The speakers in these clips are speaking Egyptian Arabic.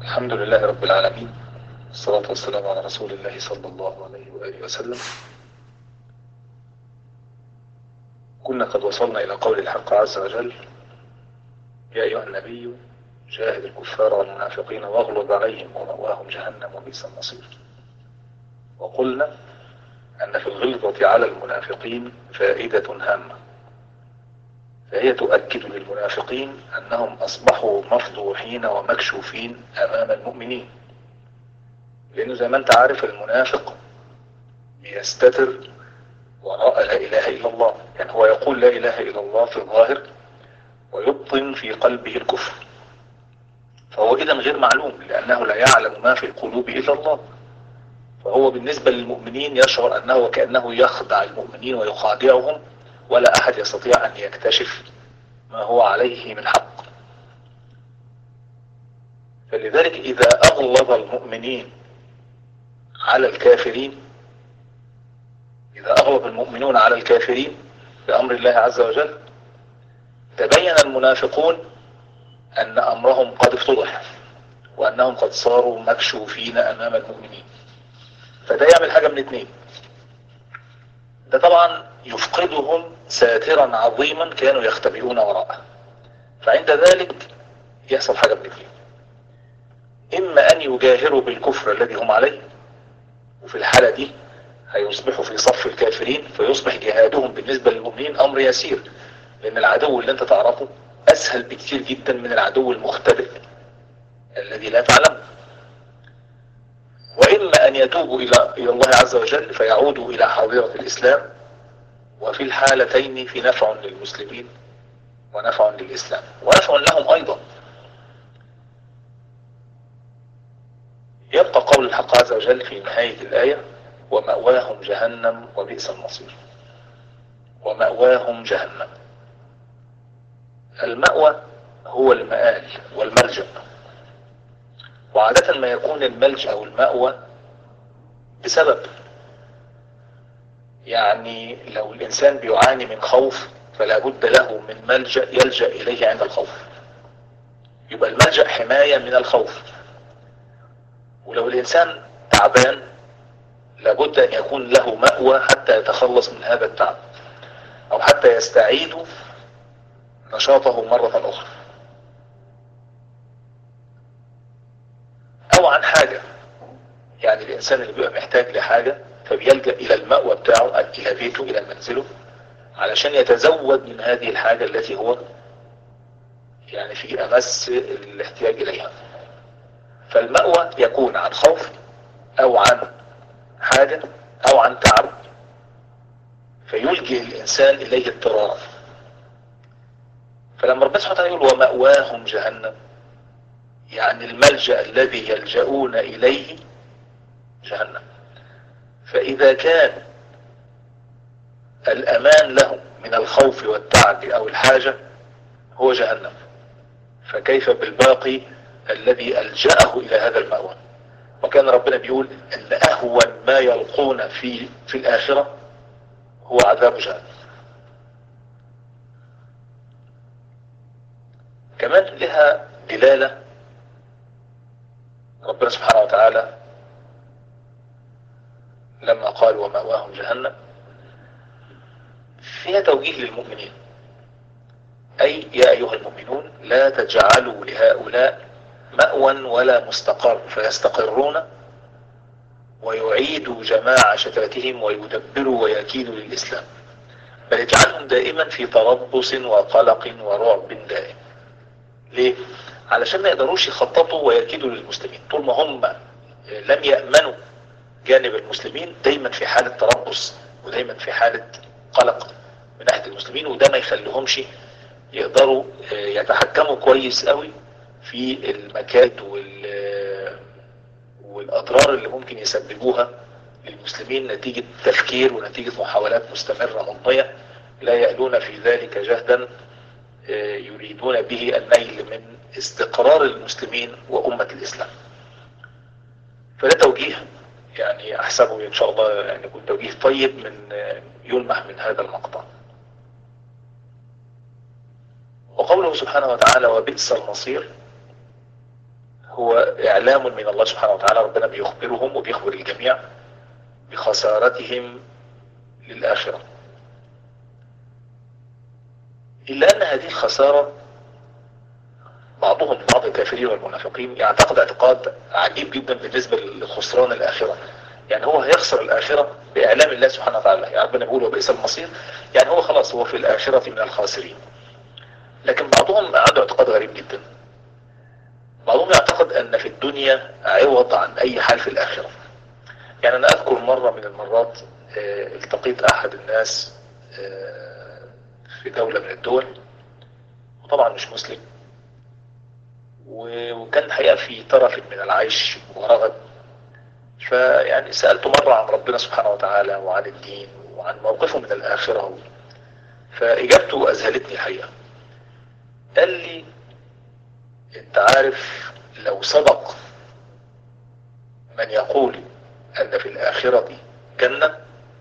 الحمد لله رب العالمين والصلاة والسلام على رسول الله صلى الله عليه وآله وسلم كنا قد وصلنا إلى قول الحق عز وجل يا أيها النبي جاهد الكفار والمنافقين واغلظ عليهم ومأواهم جهنم وبئس المصير وقلنا أن في الغلظة على المنافقين فائدة هامة فهي تؤكد للمنافقين أنهم أصبحوا مفضوحين ومكشوفين أمام المؤمنين لأنه زي ما أنت عارف المنافق يستتر وراء لا إله إلا الله يعني هو يقول لا إله إلا الله في الظاهر ويبطن في قلبه الكفر فهو إذا غير معلوم لأنه لا يعلم ما في القلوب إلا الله فهو بالنسبة للمؤمنين يشعر أنه وكأنه يخدع المؤمنين ويخادعهم ولا أحد يستطيع أن يكتشف ما هو عليه من حق فلذلك إذا أغلظ المؤمنين على الكافرين إذا أغلظ المؤمنون على الكافرين بأمر الله عز وجل تبين المنافقون أن أمرهم قد افتضح وأنهم قد صاروا مكشوفين أمام المؤمنين فده يعمل حاجة من اتنين ده طبعا يفقدهم ساترا عظيما كانوا يختبئون وراءه فعند ذلك يحصل حاجة من اتنين إما أن يجاهروا بالكفر الذي هم عليه وفي الحالة دي هيصبحوا في صف الكافرين فيصبح جهادهم بالنسبة للمؤمنين أمر يسير لأن العدو اللي أنت تعرفه أسهل بكثير جدا من العدو المختبئ الذي لا تعلمه وإما أن يتوبوا إلى إلى الله عز وجل فيعودوا إلى حاضرة الإسلام وفي الحالتين في نفع للمسلمين ونفع للإسلام ونفع لهم أيضا يبقى قول الحق عز وجل في نهاية الآية ومأواهم جهنم وبئس المصير ومأواهم جهنم المأوى هو المآل والملجأ وعادة ما يكون الملجأ أو المأوى بسبب يعني لو الإنسان بيعاني من خوف فلا بد له من ملجأ يلجأ إليه عند الخوف يبقى الملجأ حماية من الخوف ولو الإنسان تعبان لابد أن يكون له مأوى حتى يتخلص من هذا التعب أو حتى يستعيد نشاطه مرة أخرى أو عن حاجة يعني الإنسان اللي بيبقى محتاج لحاجة فبيلجأ إلى المأوى بتاعه إلى بيته إلى منزله علشان يتزود من هذه الحاجة التي هو يعني في أمس الاحتياج إليها فالمأوى يكون عن خوف أو عن حاجة أو عن تعب فيلجئ الإنسان إليه اضطرارا فلما ربنا سبحانه وتعالى يقول ومأواهم جهنم يعني الملجأ الذي يلجؤون إليه جهنم فإذا كان الأمان لهم من الخوف والتعب أو الحاجة هو جهنم فكيف بالباقي الذي ألجأه إلى هذا المأوى وكان ربنا بيقول أن أهون ما يلقون في في الآخرة هو عذاب جهنم كمان لها دلالة ربنا سبحانه وتعالى لما قال ومأواهم جهنم فيها توجيه للمؤمنين أي يا أيها المؤمنون لا تجعلوا لهؤلاء مأوى ولا مستقر فيستقرون ويعيدوا جماع شتاتهم ويدبروا ويكيدوا للإسلام بل يجعلهم دائما في تربص وقلق ورعب دائم ليه؟ علشان ما يقدروش يخططوا ويكيدوا للمسلمين طول ما هم لم يأمنوا جانب المسلمين دايما في حالة تربص ودايما في حالة قلق من ناحية المسلمين وده ما يخليهمش يقدروا يتحكموا كويس قوي في المكاد وال والأضرار اللي ممكن يسببوها للمسلمين نتيجة تفكير ونتيجة محاولات مستمرة مضنية لا يألون في ذلك جهدا يريدون به النيل من استقرار المسلمين وأمة الإسلام فده توجيه يعني أحسبه إن شاء الله يعني يكون توجيه طيب من يلمح من هذا المقطع وقوله سبحانه وتعالى وبئس المصير هو إعلام من الله سبحانه وتعالى ربنا بيخبرهم وبيخبر الجميع بخسارتهم للآخرة إلا أن هذه الخسارة بعضهم بعض الكافرين والمنافقين يعتقد اعتقاد عجيب جدا بالنسبة لخسران الآخرة يعني هو هيخسر الآخرة بإعلام الله سبحانه وتعالى يعني ربنا بيقول وبئس المصير يعني هو خلاص هو في الآخرة من الخاسرين لكن بعضهم عنده اعتقاد غريب جدا بعضهم يعتقد أن في الدنيا عوض عن أي حال في الآخرة يعني أنا أذكر مرة من المرات اه التقيت أحد الناس اه في دولة من الدول وطبعا مش مسلم وكان الحقيقة في طرف من العيش ورغد فيعني سألته مرة عن ربنا سبحانه وتعالى وعن الدين وعن موقفه من الآخرة فإجابته أذهلتني الحقيقة قال لي انت عارف لو صدق من يقول أن في الآخرة جنة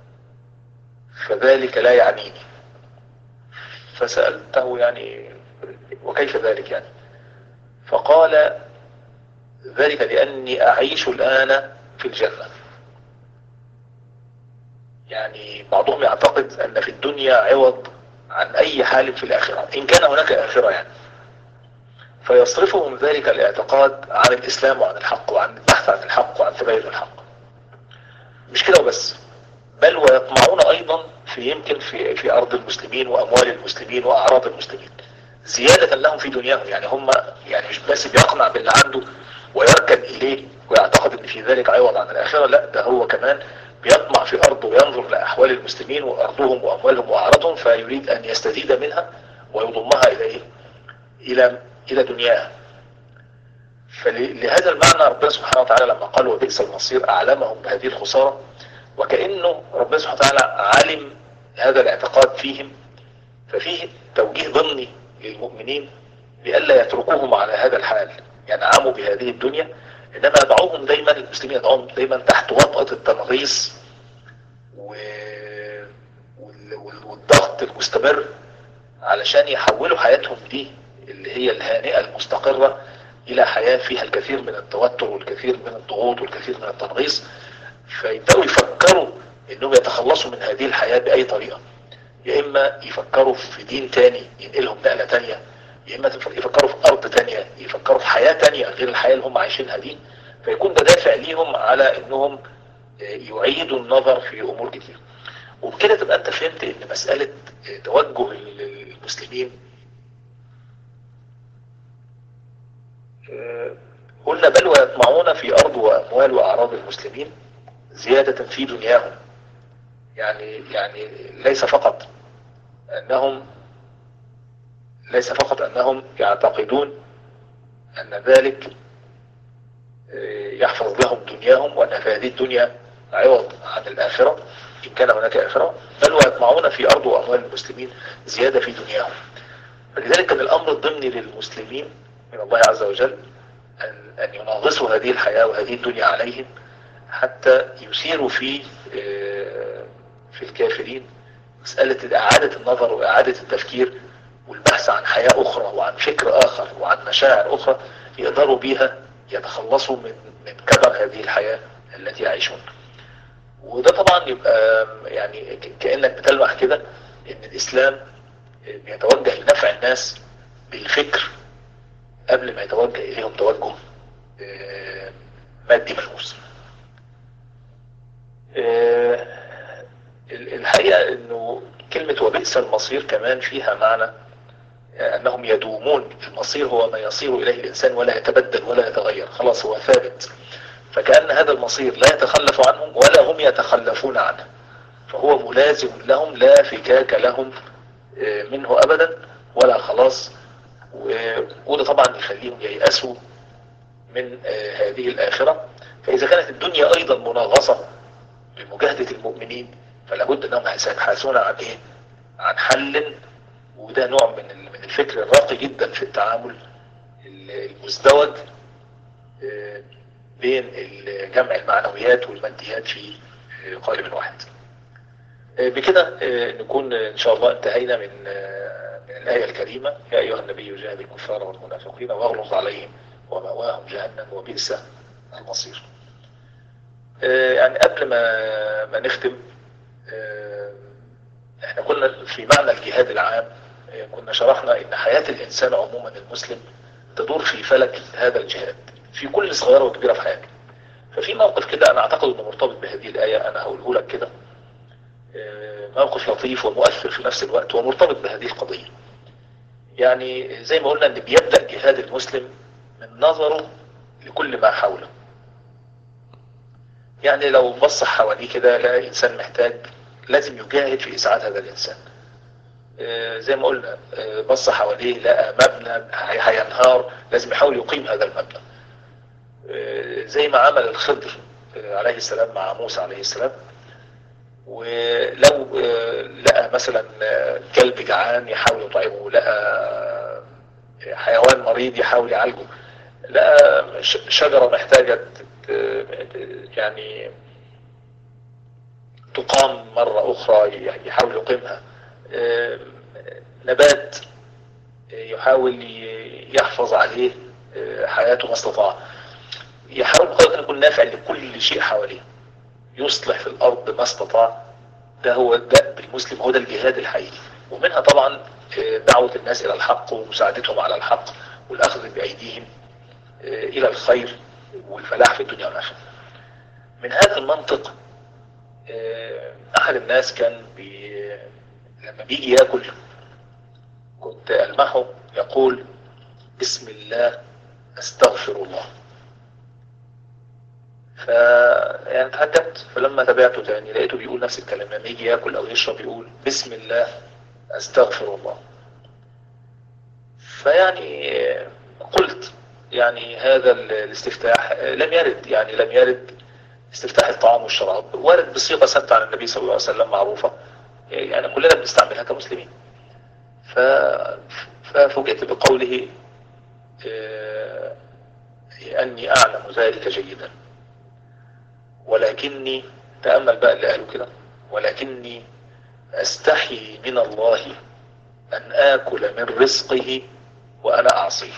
فذلك لا يعنيني فسألته يعني وكيف ذلك يعني فقال ذلك لأني أعيش الآن في الجنة يعني بعضهم يعتقد أن في الدنيا عوض عن أي حال في الآخرة إن كان هناك آخرة يعني فيصرفهم ذلك الاعتقاد عن الإسلام وعن الحق وعن البحث عن الحق وعن تبين الحق مش كده وبس بل ويطمعون أيضا في يمكن في, في أرض المسلمين وأموال المسلمين وأعراض المسلمين زيادة لهم في دنياهم يعني هم يعني مش بس بيقنع باللي عنده ويركن إليه ويعتقد ان في ذلك عوض عن الآخرة لا ده هو كمان بيطمع في أرضه وينظر لأحوال المسلمين وأرضهم وأموالهم وأعراضهم فيريد أن يستزيد منها ويضمها إلى إيه؟ إلى إلى دنياها فلهذا المعنى ربنا سبحانه وتعالى لما قال وبئس المصير أعلمهم بهذه الخسارة وكأنه ربنا سبحانه وتعالى علم هذا الاعتقاد فيهم ففيه توجيه ضمني للمؤمنين بألا يتركوهم على هذا الحال ينعموا بهذه الدنيا إنما يدعوهم دايما المسلمين يدعوهم دايما تحت وطأة التنغيص و... والضغط المستمر علشان يحولوا حياتهم دي اللي هي الهانئة المستقرة إلى حياة فيها الكثير من التوتر والكثير من الضغوط والكثير من التنغيص فيبدأوا يفكروا إنهم يتخلصوا من هذه الحياة بأي طريقة يا إما يفكروا في دين تاني ينقلهم نقلة تانية يا إما يفكروا في أرض تانية يفكروا في حياة تانية غير الحياة اللي هم عايشينها دي فيكون ده دافع ليهم على إنهم يعيدوا النظر في أمور كتير وبكده تبقى أنت فهمت إن مسألة توجه المسلمين قلنا بل ويطمعون في أرض وأموال وأعراض المسلمين زيادة في دنياهم يعني يعني ليس فقط أنهم ليس فقط أنهم يعتقدون أن ذلك يحفظ لهم دنياهم وأن في هذه الدنيا عوض عن الآخرة إن كان هناك آخرة بل ويطمعون في أرض وأموال المسلمين زيادة في دنياهم فلذلك كان الأمر الضمني للمسلمين من الله عز وجل أن, أن يناغصوا هذه الحياة وهذه الدنيا عليهم حتى يسيروا في في الكافرين مسألة إعادة النظر وإعادة التفكير والبحث عن حياة أخرى وعن فكر آخر وعن مشاعر أخرى يقدروا بها يتخلصوا من من كدر هذه الحياة التي يعيشون وده طبعا يبقى يعني كأنك بتلمح كده ان الإسلام بيتوجه لنفع الناس بالفكر قبل ما يتوجه إليهم توجه مادي ملموس الحقيقة انه كلمة وبئس المصير كمان فيها معنى انهم يدومون المصير هو ما يصير اليه الانسان ولا يتبدل ولا يتغير خلاص هو ثابت فكأن هذا المصير لا يتخلف عنهم ولا هم يتخلفون عنه فهو ملازم لهم لا فكاك لهم منه ابدا ولا خلاص وده طبعا يخليهم ييأسوا من هذه الآخرة فإذا كانت الدنيا أيضا مناغصة بمجاهدة المؤمنين فلا بد أنهم سيبحثون عن إيه؟ عن حل وده نوع من من الفكر الراقي جدا في التعامل المزدوج بين جمع المعنويات والماديات في قالب واحد بكده نكون إن شاء الله انتهينا من من الآية الكريمة يا أيها النبي جاهد الكفار والمنافقين واغلظ عليهم ومأواهم جهنم وبئس المصير آه، يعني قبل ما ما نختم آه، احنا كنا في معنى الجهاد العام آه، كنا شرحنا ان حياة الانسان عموما المسلم تدور في فلك هذا الجهاد في كل صغيرة وكبيرة في حياته ففي موقف كده انا اعتقد انه مرتبط بهذه الآية انا هقوله لك كده موقف لطيف ومؤثر في نفس الوقت ومرتبط بهذه القضية يعني زي ما قلنا ان بيبدأ جهاد المسلم من نظره لكل ما حوله يعني لو بص حواليه كده لا إنسان محتاج لازم يجاهد في إسعاد هذا الإنسان آه، زي ما قلنا آه، بص حواليه لقى مبنى هينهار لازم يحاول يقيم هذا المبنى آه، زي ما عمل الخضر عليه السلام مع موسى عليه السلام ولو لقى مثلا كلب جعان يحاول يطعمه لقى حيوان مريض يحاول يعالجه لقى شجرة محتاجة يعني تقام مرة أخرى يحاول يقيمها نبات يحاول يحفظ عليه حياته ما استطاع يحاول بقدر أن يكون نافع لكل شيء حواليه يصلح في الأرض ما استطاع ده هو ده بالمسلم هو ده الجهاد الحقيقي ومنها طبعا دعوة الناس إلى الحق ومساعدتهم على الحق والأخذ بأيديهم إلى الخير والفلاح في الدنيا والآخرة من هذا المنطق أحد الناس كان بي لما بيجي ياكل كنت ألمحه يقول بسم الله استغفر الله ف يعني تهددت فلما تابعته تاني لقيته بيقول نفس الكلام لما يجي ياكل او يشرب يقول بسم الله استغفر الله فيعني قلت يعني هذا الاستفتاح لم يرد يعني لم يرد استفتاح الطعام والشراب وارد بصيغة ثابتة عن النبي صلى الله عليه وسلم معروفة يعني كلنا بنستعملها كمسلمين ف... ففوجئت بقوله أني أعلم ذلك جيدا ولكني تأمل بقى اللي قالوا كده ولكني أستحي من الله أن آكل من رزقه وأنا أعصيه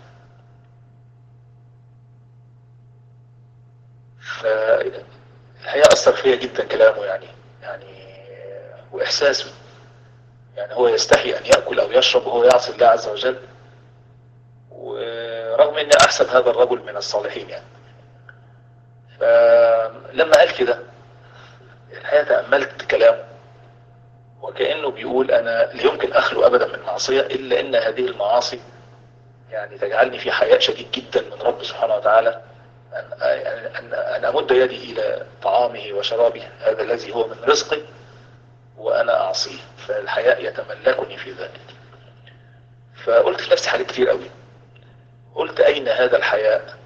فالحقيقة أثر فيا جدا كلامه يعني يعني وإحساسه يعني هو يستحي أن يأكل أو يشرب وهو يعصي الله عز وجل ورغم أني أحسب هذا الرجل من الصالحين يعني فلما قال كده الحقيقة تأملت كلامه وكأنه بيقول أنا لا يمكن أخلو أبدا من معصية إلا أن هذه المعاصي يعني تجعلني في حياء شديد جدا من رب سبحانه وتعالى أن, أن, أن أمد يدي إلى طعامه وشرابه هذا الذي هو من رزقي وأنا أعصيه فالحياء يتملكني في ذلك فقلت في نفسي حاجات كتير قوي قلت أين هذا الحياء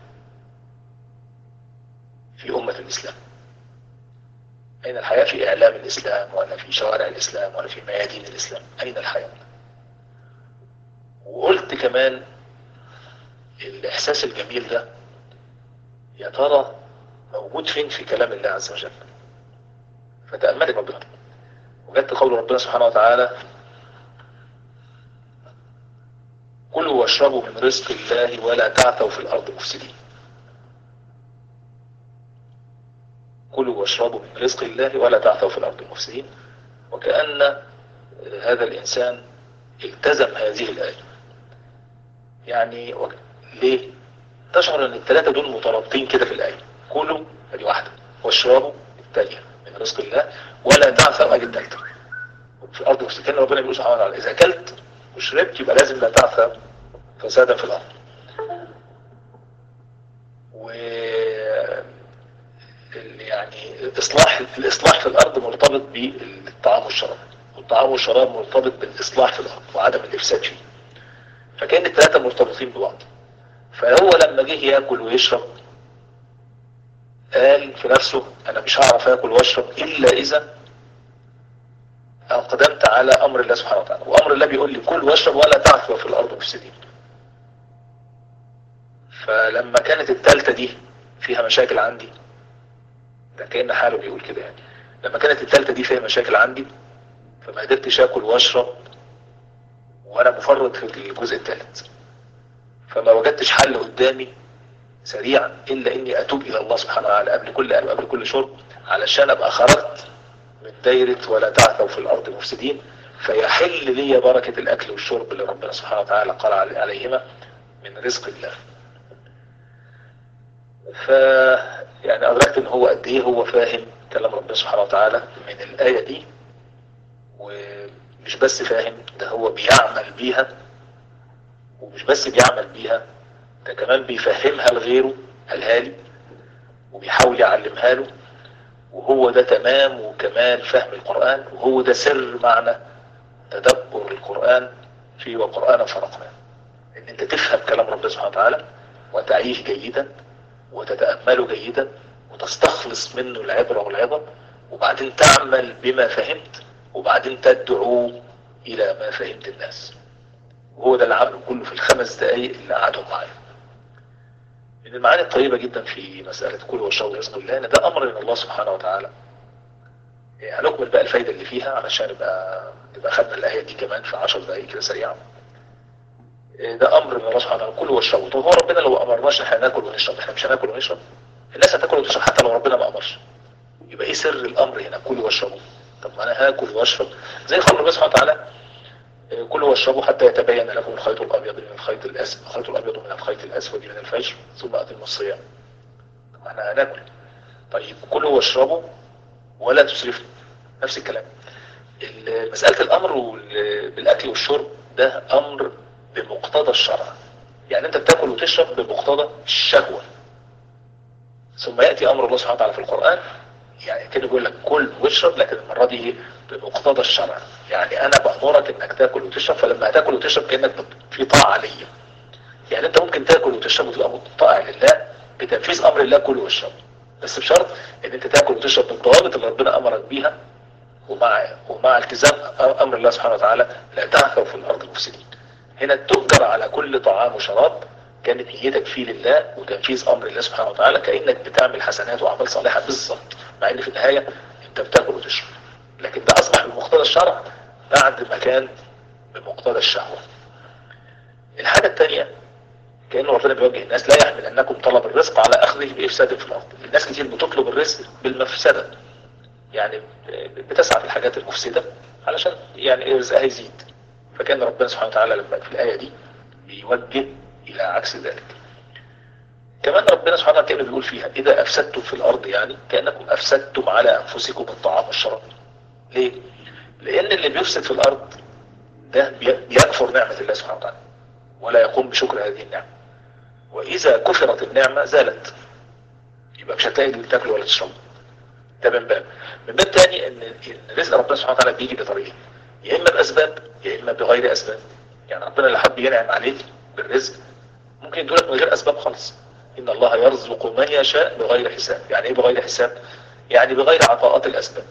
في أمة الإسلام أين الحياة في إعلام الإسلام ولا في شوارع الإسلام ولا في ميادين الإسلام أين الحياة وقلت كمان الإحساس الجميل ده يا ترى موجود فين في كلام الله عز وجل فتأملت ربنا وجدت قول ربنا سبحانه وتعالى كلوا واشربوا من رزق الله ولا تعثوا في الأرض مفسدين كلوا واشربوا من رزق الله ولا تعثوا في الأرض مفسدين وكأن هذا الإنسان التزم هذه الآية يعني ليه تشعر ان الثلاثة دول مترابطين كده في الآية كلوا ادي واحدة واشربوا الثانية من رزق الله ولا تعثوا ادي الثالثة في الأرض مفسدين ربنا بيقول سبحانه وتعالى إذا أكلت وشربت يبقى لازم لا تعثى فسادا في الأرض و يعني الإصلاح الإصلاح في الأرض مرتبط بالطعام والشراب والطعام والشراب مرتبط بالإصلاح في الأرض وعدم الإفساد فيه فكان الثلاثة مرتبطين ببعض فهو لما جه ياكل ويشرب قال في نفسه أنا مش هعرف آكل واشرب إلا إذا أقدمت على أمر الله سبحانه وتعالى وأمر الله بيقول لي كل واشرب ولا تعثوا في الأرض مفسدين فلما كانت الثالثة دي فيها مشاكل عندي ده كأن حاله بيقول كده يعني لما كانت الثالثة دي فيها مشاكل عندي فما قدرتش اكل واشرب وانا مفرط في الجزء الثالث فما وجدتش حل قدامي سريعا الا اني اتوب الى الله سبحانه وتعالى قبل كل قبل قبل كل شرب علشان ابقى خرجت من دايرة ولا تعثوا في الارض مفسدين فيحل لي بركة الاكل والشرب اللي ربنا سبحانه وتعالى قال عليهما من رزق الله ف يعني ادركت ان هو قد ايه هو فاهم كلام ربنا سبحانه وتعالى من الاية دي ومش بس فاهم ده هو بيعمل بيها ومش بس بيعمل بيها ده كمان بيفهمها لغيره الهالي وبيحاول يعلمها له وهو ده تمام وكمال فهم القرآن وهو ده سر معنى تدبر القرآن في وقرآن فرقنا ان انت تفهم كلام ربنا سبحانه وتعالى وتعيش جيدا وتتأمله جيدا وتستخلص منه العبرة والعظة وبعدين تعمل بما فهمت وبعدين تدعو إلى ما فهمت الناس وهو ده العمل كله في الخمس دقايق اللي قعدهم معايا من المعاني الطيبة جدا في مسألة كل وشرب رزق الله ان ده امر من الله سبحانه وتعالى هنكمل بقى الفايدة اللي فيها علشان نبقى نبقى خدنا الآية دي كمان في 10 دقايق كده سريعا ده امر من الله سبحانه وتعالى كل واشربوا طب هو ربنا لو امرناش احنا هناكل ونشرب احنا مش هناكل ونشرب الناس هتاكل وتشرب حتى لو ربنا ما امرش يبقى ايه سر الامر هنا كلوا واشربوا طب ما انا هاكل واشرب زي قول ربنا سبحانه وتعالى كلوا واشربوا حتى يتبين لكم الخيط الابيض من الخيط الاسود الخيط الابيض من الخيط الاسود من الفجر ثم اتموا الصيام طب ما احنا هناكل طيب كلوا واشربوا ولا تسرفوا نفس الكلام مسألة الامر بالاكل والشرب ده امر بمقتضى الشرع يعني انت بتاكل وتشرب بمقتضى الشهوة ثم يأتي امر الله سبحانه وتعالى في القرآن يعني كده بيقول لك كل واشرب لكن المرة دي بمقتضى الشرع يعني انا بأمرك انك تاكل وتشرب فلما هتاكل وتشرب كأنك في طاعة ليا يعني انت ممكن تاكل وتشرب وتبقى مطاع لله بتنفيذ امر الله كل واشرب بس بشرط ان انت تاكل وتشرب بالضوابط اللي ربنا امرك بيها ومع ومع التزام امر الله سبحانه وتعالى لا تعثوا في الارض المفسدين هنا تؤجر على كل طعام وشراب كانت نيتك فيه لله وتنفيذ امر الله سبحانه وتعالى كانك بتعمل حسنات واعمال صالحه بالظبط مع ان في النهايه انت بتاكل وتشرب لكن ده اصبح بمقتضى الشرع بعد ما كان بمقتضى الشهوه. الحاجه الثانيه كانه ربنا بيوجه الناس لا يحمل انكم طلب الرزق على اخذه بافساد في الارض. الناس كتير بتطلب الرزق بالمفسده. يعني بتسعى في الحاجات المفسده علشان يعني رزقها يزيد. فكان ربنا سبحانه وتعالى لما في الآية دي بيوجه إلى عكس ذلك كمان ربنا سبحانه وتعالى بيقول فيها إذا أفسدتم في الأرض يعني كأنكم أفسدتم على أنفسكم الطعام والشراب ليه؟ لأن اللي بيفسد في الأرض ده بيكفر نعمة الله سبحانه وتعالى ولا يقوم بشكر هذه النعمة وإذا كفرت النعمة زالت يبقى مش هتلاقي اللي تاكله ولا تشربه ده من باب من باب تاني ان رزق ربنا سبحانه وتعالى بيجي بطريقين يا اما باسباب يا اما بغير اسباب يعني ربنا اللي حب ينعم عليك بالرزق ممكن يدولك من غير اسباب خالص ان الله يرزق من يشاء بغير حساب يعني ايه بغير حساب يعني بغير عطاءات الاسباب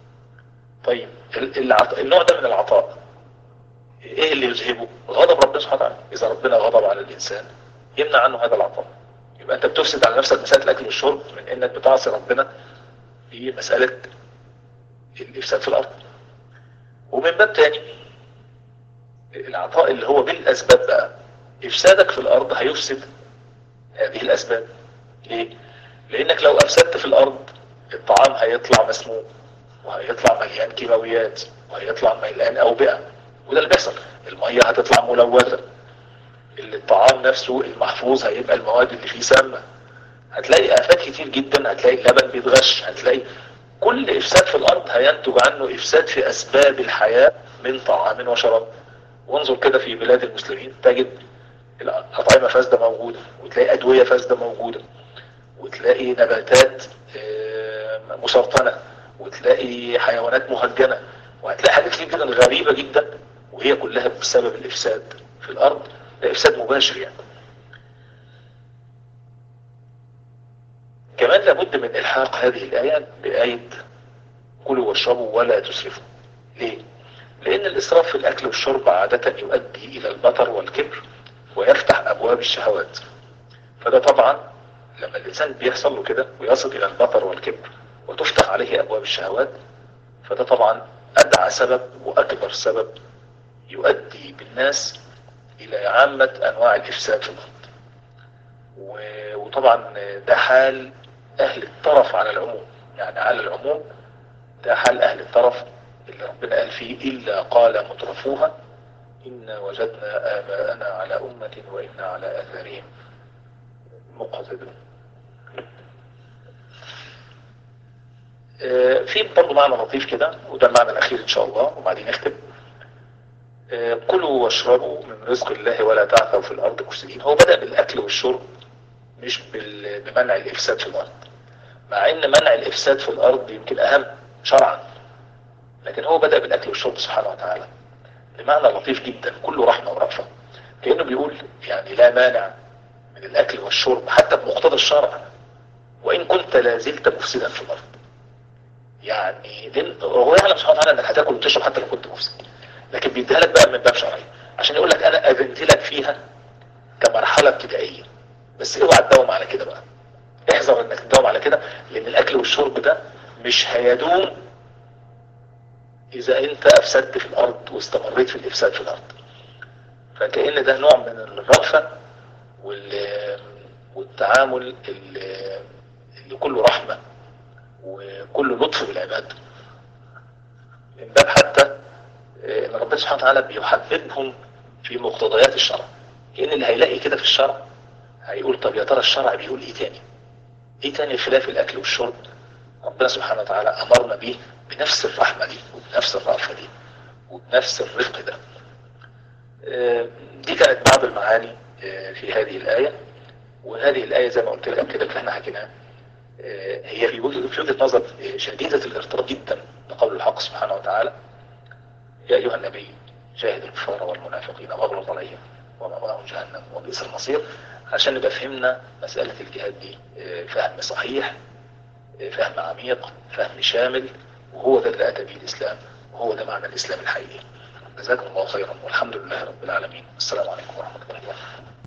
طيب العط... النوع ده من العطاء ايه اللي يذهبه غضب ربنا سبحانه وتعالى اذا ربنا غضب على الانسان يمنع عنه هذا العطاء يبقى انت بتفسد على نفسك مساله الاكل والشرب من انك بتعصي ربنا في مساله الافساد في الارض ومن باب تاني العطاء اللي هو بالاسباب بقى افسادك في الارض هيفسد هذه الاسباب ليه لانك لو افسدت في الارض الطعام هيطلع مسموم وهيطلع مليان كيماويات وهيطلع مليان اوبئه وده اللي بيحصل الميه هتطلع ملوثه الطعام نفسه المحفوظ هيبقى المواد اللي فيه سامه هتلاقي افات كتير جدا هتلاقي اللبن بيتغش هتلاقي كل افساد في الارض هينتج عنه افساد في اسباب الحياة من طعام وشراب وانظر كده في بلاد المسلمين تجد الاطعمة فاسدة موجودة وتلاقي ادوية فاسدة موجودة وتلاقي نباتات مسرطنة وتلاقي حيوانات مهجنة وهتلاقي حاجات كتير جدا غريبة جدا وهي كلها بسبب الافساد في الارض ده افساد مباشر يعني كمان لابد من الحاق هذه الآيات بآية كلوا واشربوا ولا تسرفوا ليه؟ لأن الإسراف في الأكل والشرب عادة يؤدي إلى البطر والكبر ويفتح أبواب الشهوات فده طبعا لما الإنسان بيحصل له كده ويصل إلى البطر والكبر وتفتح عليه أبواب الشهوات فده طبعا أدعى سبب وأكبر سبب يؤدي بالناس إلى عامة أنواع الإفساد في الأرض وطبعا ده حال اهل الطرف على العموم يعني على العموم ده حال اهل الطرف اللي ربنا قال فيه الا قال مترفوها إنا وجدنا آباءنا على أمة وإنا على آثارهم مقتدون آه، في برضه معنى لطيف كده وده المعنى الأخير إن شاء الله وبعدين نختم آه، كلوا واشربوا من رزق الله ولا تعثوا في الأرض مفسدين هو بدأ بالأكل والشرب مش بال- بمنع الإفساد في الأرض مع إن منع الإفساد في الأرض يمكن أهم شرعا لكن هو بدأ بالأكل والشرب سبحانه وتعالى بمعنى لطيف جدا كله رحمة ورأفة كأنه بيقول يعني لا مانع من الأكل والشرب حتى بمقتضى الشرع وإن كنت لا زلت مفسدا في الأرض يعني دين هو يعلم سبحانه وتعالى انك هتاكل وتشرب حتى لو كنت مفسد لكن بيديها لك بقى من باب شرعي عشان يقول لك انا اذنت لك فيها كمرحله ابتدائيه بس اوعى تداوم على كده بقى احذر انك تداوم على كده لان الاكل والشرب ده مش هيدوم اذا انت افسدت في الارض واستمريت في الافساد في الارض فكأن ده نوع من الرأفة وال- والتعامل اللي اللي كله رحمة وكله لطف بالعباد من باب حتى آه، ان ربنا سبحانه وتعالى بيحببهم في مقتضيات الشرع كأن اللي هيلاقي كده في الشرع هيقول طب يا ترى الشرع بيقول ايه تاني ايه تاني خلاف الاكل والشرب ربنا سبحانه وتعالى امرنا بيه بنفس الرحمة دي وبنفس الرأفة دي وبنفس الرفق ده آه، دي كانت بعض المعاني آه، في هذه الآية وهذه الآية زي ما قلت لك كده اللي احنا حكيناها آه، هي في وجهة في وجهة نظر آه، شديدة الارتباط جدا بقول الحق سبحانه وتعالى يا أيها النبي جاهد الكفار والمنافقين واغلظ عليهم ومأواهم جهنم وبئس المصير عشان نبقى فهمنا مسألة الجهاد دي آه، فهم صحيح آه، فهم عميق فهم شامل وهو ده اللي أتى به الإسلام وهو ده معنى الإسلام الحقيقي جزاكم الله خيرا والحمد لله رب العالمين السلام عليكم ورحمة الله وبركاته